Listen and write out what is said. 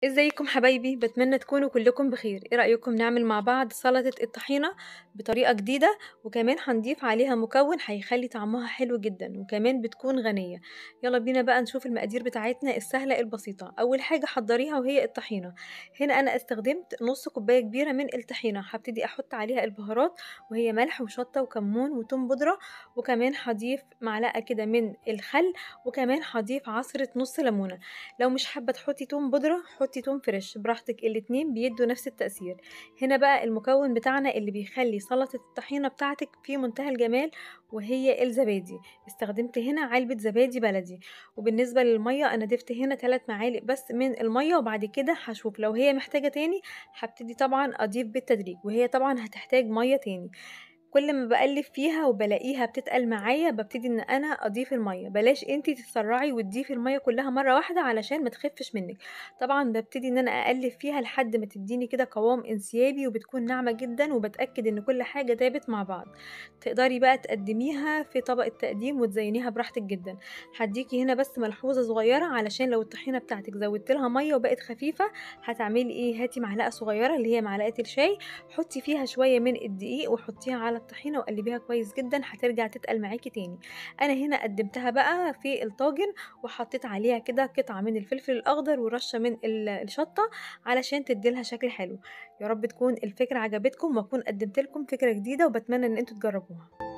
ازيكم حبايبي بتمنى تكونوا كلكم بخير ايه رأيكم نعمل مع بعض سلطة الطحينة بطريقة جديدة وكمان هنضيف عليها مكون هيخلي طعمها حلو جدا وكمان بتكون غنية يلا بينا بقى نشوف المقادير بتاعتنا السهلة البسيطة اول حاجة حضريها وهي الطحينة هنا انا استخدمت نص كوباية كبيرة من الطحينة هبتدي احط عليها البهارات وهي ملح وشطة وكمون وتوم بودرة وكمان هضيف معلقة كده من الخل وكمان هضيف عصرة نص ليمونة لو مش حابة تحطي توم بودرة حطي توم فريش براحتك الاتنين بيدوا نفس التأثير هنا بقى المكون بتاعنا اللي بيخلي سلطة الطحينة بتاعتك في منتهى الجمال وهي الزبادي استخدمت هنا علبة زبادي بلدي وبالنسبة للمية أنا ضفت هنا 3 معالق بس من المية وبعد كده هشوف لو هي محتاجة تاني هبتدي طبعا أضيف بالتدريج وهي طبعا هتحتاج مية تاني كل ما بقلب فيها وبلاقيها بتتقل معايا ببتدي ان انا اضيف الميه بلاش انتي تتسرعي وتضيفي الميه كلها مره واحده علشان ما تخفش منك طبعا ببتدي ان انا اقلب فيها لحد ما تديني كده قوام انسيابي وبتكون ناعمه جدا وبتاكد ان كل حاجه دابت مع بعض تقدري بقى تقدميها في طبق التقديم وتزينيها براحتك جدا هديكي هنا بس ملحوظه صغيره علشان لو الطحينه بتاعتك زودت لها ميه وبقت خفيفه هتعملي ايه هاتي معلقه صغيره اللي هي معلقه الشاي حطي فيها شويه من الدقيق وحطيها على الطحينه وقلبيها كويس جدا هترجع تتقل معاكي تاني انا هنا قدمتها بقى في الطاجن وحطيت عليها كده قطعه من الفلفل الاخضر ورشه من الشطه علشان تديلها شكل حلو يا رب تكون الفكره عجبتكم واكون قدمت لكم فكره جديده وبتمنى ان انتوا تجربوها